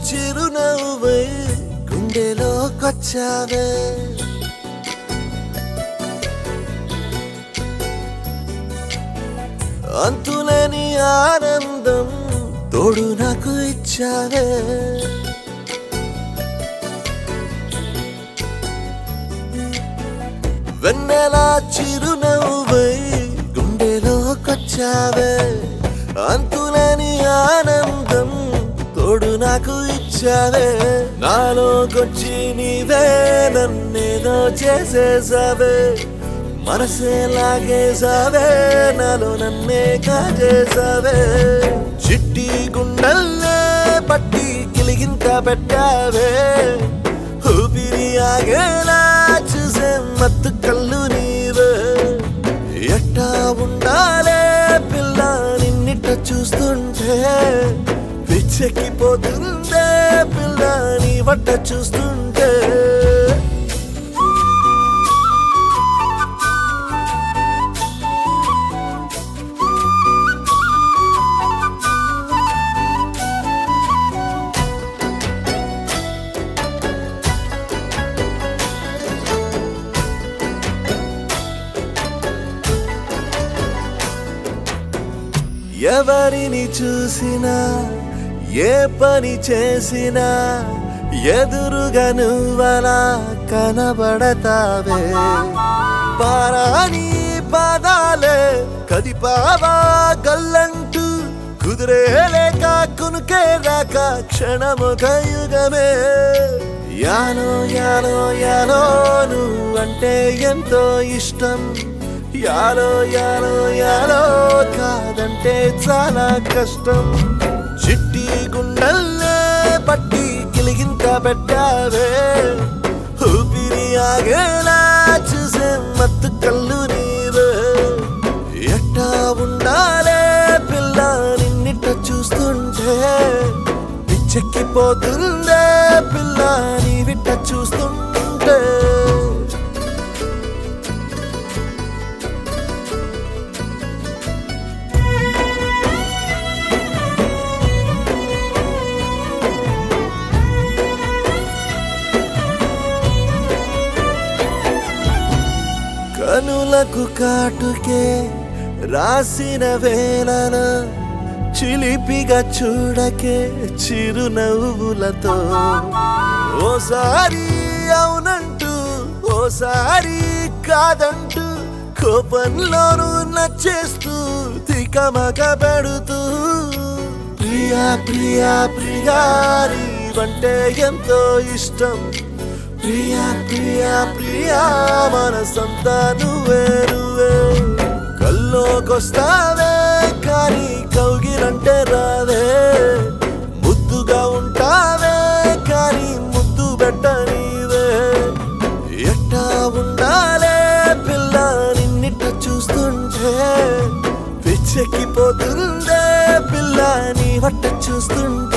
చిరునవ్వై గుండెలోకొచ్చావే అంతులేని ఆనందం తోడు నాకు ఇచ్చావే వెన్నెలా చిరునవ్వై గుండెలోకొచ్చావే అంతులేని ఆనందం తోడు నాకు ఇచ్చావే నాలోకొచ్చి నీవే నన్నేదో చేసేసావే మనసే లాగేసావే నాలో నన్నే కాజేసావే చిట్టి గుండెల్లే పట్టి కిలిగింత పెట్టావే ఊపిరి ఆగేలా చూసే మత్తు కళ్ళు నీవే ఎట్టా ఉండాలే పిల్ల నిన్నిట చూస్తుంటే పిచ్చెక్కిపోతుందే పిల్ల నీ వట్ట చూస్తుంటే ఎవరిని చూసినా ఏ పని చేసినా ఎదురుగా నువ్వలా కనబడతావే పారాని పాదాలే కదిపావా గల్లంటూ కుదిరే లేక కునుకే రాక క్షణముఖ యుగమే యానో యానో యానో నువ్వంటే ఎంతో ఇష్టం యాలో యాలో యాలో కాదంటే చాలా కష్టం చిట్టి గుండెల్లే పట్టి కిలిగింత పెట్టావే ఊపిరి ఆగేలా చూసే మత్తు కళ్ళు నీవే ఎట్టా ఉండాలే పిల్ల నిన్నిట చూస్తుంటే పిచ్చెక్కిపోతుందే పిల్ల నీ విట్ట చూస్తుంటే కనులకు కాటుకే రాసిన వేళన చిలిపిగా చూడకే చిరునవ్వులతో ఓసారి అవునంటూ ఓసారి కాదంటూ కోపంలోనూ నచ్చేస్తూ తికమక పెడుతూ ప్రియా ప్రియా ప్రియారి వంటే ఎంతో ఇష్టం ప్రియా ప్రియా ప్రియా మనసంతా నువ్వే నువ్వే కల్లోకొస్తావే కానీ కౌగిలంటే రావే ముద్దుగా ఉంటావే కానీ ముద్దు పెట్ట నీవే ఎట్టా ఉండాలే పిల్ల నిన్నిట చూస్తుంటే పిచ్చెక్కిపోతుందే పిల్ల నీ వట్ట చూస్తుంటే